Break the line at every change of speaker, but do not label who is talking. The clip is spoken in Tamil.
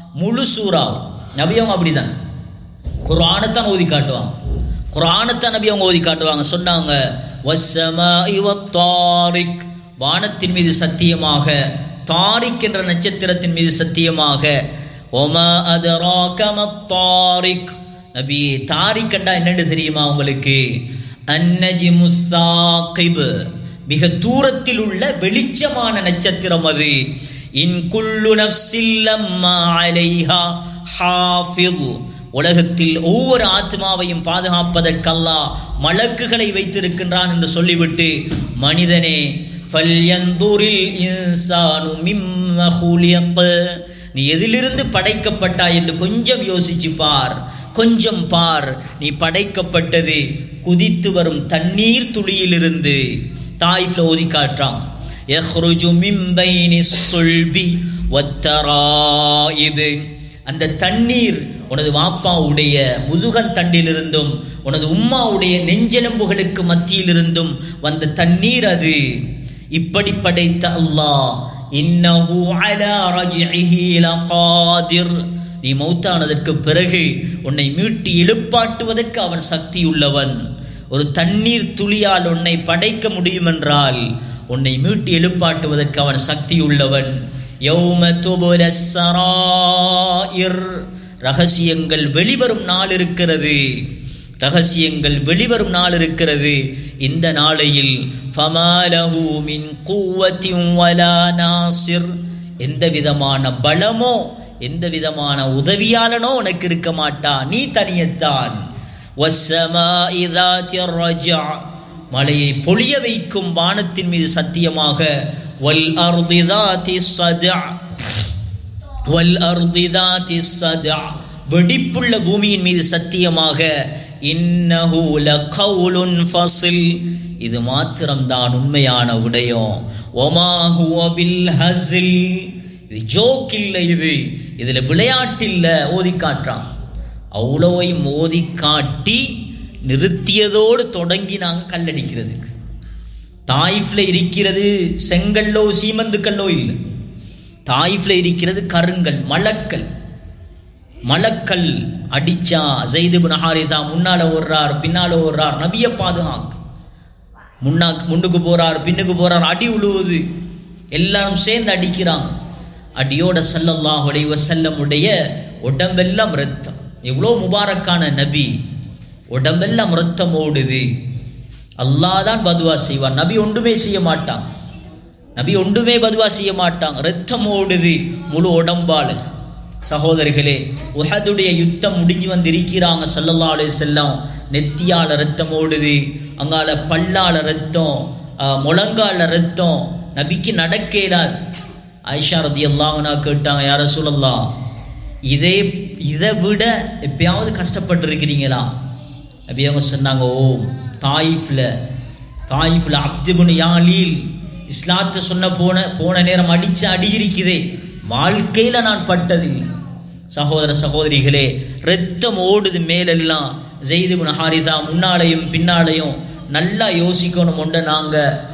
முழு சூறா நபி அவங்க அப்படிதான் குர்ஆனைத்தான் ஓதி காட்டுவாங்க குர்ஆனைத்தான் நபி அவங்க ஓதி காட்டுவாங்க சொன்னாங்க வஸ்ஸமாஇ வத்தாரிக் வானத்தின் மீது சத்தியமாக தாரிக் என்ற நட்சத்திரத்தின் மீது சத்தியமாக ஒமா அதராக மத்தாரிக் நபி தாரிக் கண்டா என்னன்னு தெரியுமா உங்களுக்கு அன்னஜி முஸ்தாகிப் மிக தூரத்தில் உள்ள வெளிச்சமான நட்சத்திரம் அது இன் குல்லு நஃப்ஸில் லம்மா அலைஹா ஹாஃபிஸ் உலகத்தில் ஒவ்வொரு ஆத்மாவையும் பாதுகாப்பதற்கல்லா மலக்குகளை வைத்திருக்கின்றான் என்று சொல்லிவிட்டு மனிதனே ஃபல்யந்துரில் இன்சானு மிம்ம ஹுலியக் நீ எதிலிருந்து படைக்கப்பட்டாய் என்று கொஞ்சம் யோசிச்சு பார் கொஞ்சம் பார் நீ படைக்கப்பட்டது குதித்து வரும் தண்ணீர் துளியிலிருந்து தாய்ஃப்ல ஓதி காட்டுறான் யஹ்ருஜு மின் பைனி சுல்பி வத்தராயிது அந்த தண்ணீர் உனது வாப்பாவுடைய முதுகன் தண்டிலிருந்தும் உனது உம்மாவுடைய நெஞ்செலும்புகளுக்கு மத்தியிலிருந்தும் வந்த தண்ணீர் அது இப்படி படைத்த அல்லாஹ் இன்னஹு அலா ரஜ்இஹி லகாதிர் நீ மௌத்தானதற்கு பிறகு உன்னை மீட்டி எழுப்பாட்டுவதற்கு அவன் சக்தியுள்ளவன் ஒரு தண்ணீர் துளியால் உன்னை படைக்க முடியும் என்றால் உன்னை மீட்டி எழுப்பாட்டுவதற்கு அவன் சக்தியுள்ளவன் யௌம துபுல சராயிர் ரகசியங்கள் வெளிவரும் நாள் இருக்கிறது ரகசியங்கள் வெளிவரும் நாள் இருக்கிறது இந்த நாளையில் ஃபமாலஹு மின் குவத்தின் வலா நாசிர் எந்த விதமான பலமோ எந்த விதமான உதவியாளனோ உனக்கு இருக்க மாட்டா நீ தனியத்தான் வஸ்ஸமாஇ தாத்திர் ரஜா மலையை பொழிய வைக்கும் வானத்தின் மீது சத்தியமாக வல் அர்தி தாத்தி சதா வல் அர்தி தாத்தி சதா வெடிப்புள்ள பூமியின் மீது சத்தியமாக இன்னஹு லகவுலுன் ஃபஸில் இது மாத்திரம்தான் உண்மையான விடயம் ஒமா ஹுவ பில் ஹஸில் இது ஜோக் இல்லை இது இதுல விளையாட்டு இல்லை ஓதி காட்டுறான் அவ்வளோவையும் ஓதி காட்டி நிறுத்தியதோடு தொடங்கி நாங்கள் கல்லடிக்கிறதுக்கு தாயிஃப்ல இருக்கிறது செங்கல்லோ சீமந்துக்கல்லோ இல்லை தாயிஃப்ல இருக்கிறது கருங்கல் மலக்கல் மலக்கல் அடிச்சா ஜெய்து நஹாரிதா முன்னால ஓடுறார் பின்னால ஓடுறார் நபிய பாதுகாக்கு முன்னா முன்னுக்கு போறார் பின்னுக்கு போறார் அடி உழுவுது எல்லாரும் சேர்ந்து அடிக்கிறாங்க அடியோட சல்லல்லாஹு அலைஹி வஸல்லமுடைய உடம்பெல்லாம் ரத்தம் எவ்வளோ முபாரக்கான நபி உடம்பெல்லாம் ரத்தம் ஓடுது அல்லாஹ் தான் பதுவா செய்வான் நபி ஒன்றுமே செய்ய மாட்டான் நபி ஒன்றுமே பதுவா செய்ய மாட்டான் ரத்தம் ஓடுது முழு உடம்பால சகோதரிகளே உஹதுடைய யுத்தம் முடிஞ்சு வந்து இருக்கிறாங்க சல்லல்லா அலைஹி செல்லம் நெத்தியால ரத்தம் ஓடுது அங்கால பல்லால ரத்தம் ஆஹ், முழங்கால ரத்தம் நபிக்கு நடக்கேலாது ஆயிஷா ரதி அல்லாஹ்னா கேட்டாங்க யார சொல்லலாம் இதே இதை விட எப்பயாவது கஷ்டப்பட்டிருக்கிறீங்களா நபி அவங்க சொன்னாங்க ஓ தாயிஃப்ல தாயிஃப்ல அப்துபுன் யாலீல் இஸ்லாத்தை சொன்ன போன போன நேரம் அடிச்சு அடி இருக்குதே வாழ்க்கையில நான் பட்டதில்லை சகோதர சகோதரிகளே ரத்தம் ஓடுது மேலெல்லாம் ஜெய்து குண ஹாரிதா முன்னாலையும் பின்னாலையும் நல்லா யோசிக்கணும் உண்ட நாங்க